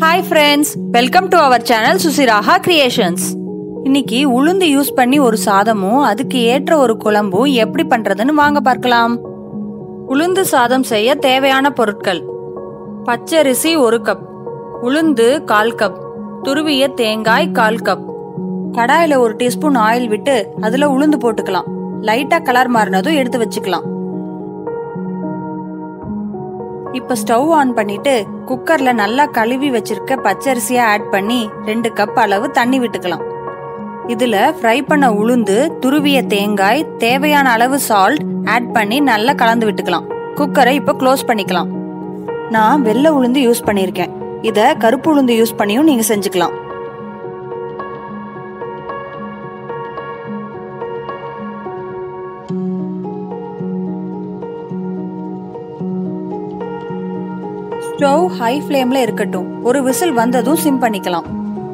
hi friends welcome to our channel Suchiraha creations இன்னைக்கு உளுந்து use பண்ணி ஒரு சாதமும் அதுக்கு ஏற்ற ஒரு குழம்பும் எப்படி பண்றதுன்னு வாங்க பார்க்கலாம் உளுந்து சாதம் செய்ய தேவையான பொருட்கள் பச்சரிசி ஒரு கப் உளுந்து கால் கப் துருவிய தேங்காய் கால் கப் கடாயில ஒரு டீஸ்பூன் ஆயில் விட்டு அதுல உளுந்து போட்டுக்கலாம் லைட்டா கலர் மாறினதும் எடுத்து வச்சுக்கலாம் இப்ப ஸ்டவ் ஆன் பண்ணிட்டு குக்கர்ல நல்லா கழுவி வச்சிருக்க பச்சரிசியை ஆட் பண்ணி ரெண்டு கப் அளவு தண்ணி விட்டுக்கலாம் இதுல ஃப்ரை பண்ண உளுந்து துருவிய தேங்காய் தேவையான அளவு சால்ட் ஆட் பண்ணி நல்லா கலந்து விட்டுக்கலாம் குக்கரை இப்ப க்ளோஸ் பண்ணிக்கலாம் நான் வெள்ளை உளுந்து யூஸ் பண்ணியிருக்கேன் இத கருப்பு உளுந்து யூஸ் பண்ணியும் நீங்க செஞ்சுக்கலாம் ஸ்டவ் ஹை ஃப்ளேம்ல இருக்கட்டும் ஒரு விசில் வந்ததும் சிம் பண்ணிக்கலாம்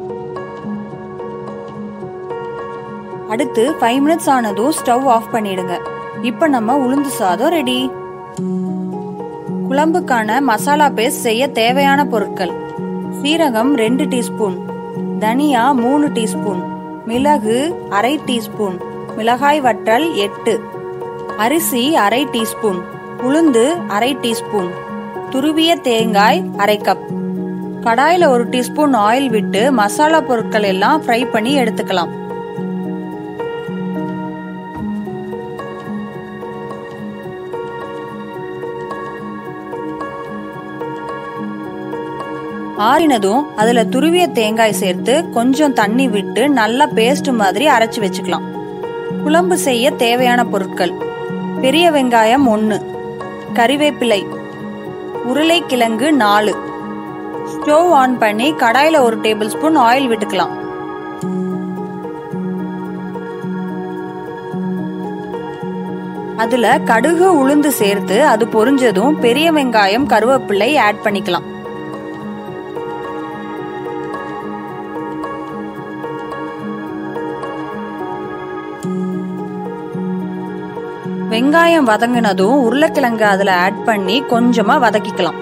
அடுத்து ஃபைவ் மினிட்ஸ் ஆனதும் ஸ்டவ் ஆஃப் பண்ணிடுங்க இப்போ நம்ம உளுந்து சாதம் ரெடி குழம்புக்கான மசாலா பேஸ்ட் செய்ய தேவையான பொருட்கள் சீரகம் ரெண்டு டீஸ்பூன் தனியா மூணு டீஸ்பூன் மிளகு அரை டீஸ்பூன் மிளகாய் வற்றல் எட்டு அரிசி அரை டீஸ்பூன் உளுந்து அரை டீஸ்பூன் துருவிய தேங்காய் அரை கப் கடாயில ஒரு டீஸ்பூன் ஆயில் விட்டு மசாலா பொருட்கள் எல்லாம் ஃப்ரை பண்ணி எடுத்துக்கலாம் ஆறினதும் அதுல துருவிய தேங்காய் சேர்த்து கொஞ்சம் தண்ணி விட்டு நல்லா பேஸ்ட் மாதிரி அரைச்சு வச்சுக்கலாம் குழம்பு செய்ய தேவையான பொருட்கள் பெரிய வெங்காயம் ஒன்று கறிவேப்பிலை உருளைக்கிழங்கு நாலு ஸ்டவ் ஆன் பண்ணி கடாயில ஒரு டேபிள் ஸ்பூன் ஆயில் விட்டுக்கலாம் அதுல கடுகு உளுந்து சேர்த்து அது பொரிஞ்சதும் பெரிய வெங்காயம் கருவேப்பிள்ளை ஆட் பண்ணிக்கலாம் வெங்காயம் வதங்கினதும் உருளைக்கிழங்கு அதுல ஆட் பண்ணி கொஞ்சமா வதக்கிக்கலாம்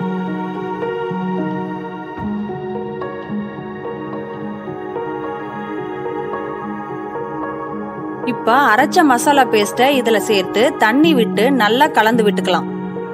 இப்ப அரைச்ச மசாலா பேஸ்ட இதுல சேர்த்து தண்ணி விட்டு நல்லா கலந்து விட்டுக்கலாம்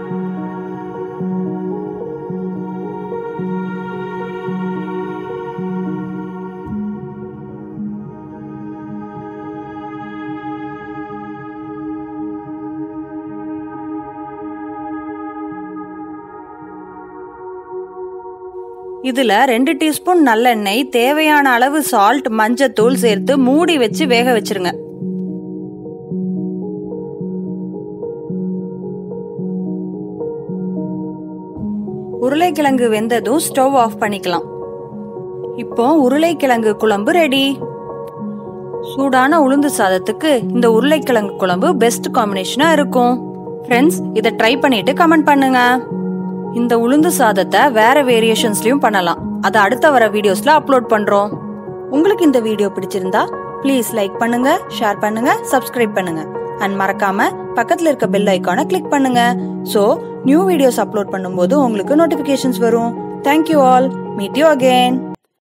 இதுல ரெண்டு டீஸ்பூன் நல்லெண்ணெய் தேவையான அளவு சால்ட் மஞ்சத்தூள் சேர்த்து மூடி வச்சு வேக வச்சிருங்க உருளைக்கிழங்கு வெந்ததும் ஸ்டவ் ஆஃப் பண்ணிக்கலாம் இப்போ உருளைக்கிழங்கு குழம்பு ரெடி சூடான உளுந்து சாதத்துக்கு இந்த உருளைக்கிழங்கு குழம்பு பெஸ்ட் காம்பினேஷனா இருக்கும் ஃப்ரெண்ட்ஸ் இதை ட்ரை பண்ணிட்டு கமெண்ட் பண்ணுங்க இந்த உளுந்து சாதத்தை வேற வேரியேஷன்ஸ்லயும் பண்ணலாம் அதை அடுத்த வர வீடியோஸ்ல அப்லோட் பண்றோம் உங்களுக்கு இந்த வீடியோ பிடிச்சிருந்தா ப்ளீஸ் லைக் பண்ணுங்க ஷேர் பண்ணுங்க சப்ஸ்கிரைப் பண்ணுங்க அண்ட் மறக்காம பக்கத்துல இருக்க பெல் ஐக்கானை கிளிக் பண்ணுங்க சோ நியூ வீடியோஸ் அப்லோட் பண்ணும்போது உங்களுக்கு நோட்டிபிகேஷன்ஸ் வரும் thank you all meet you again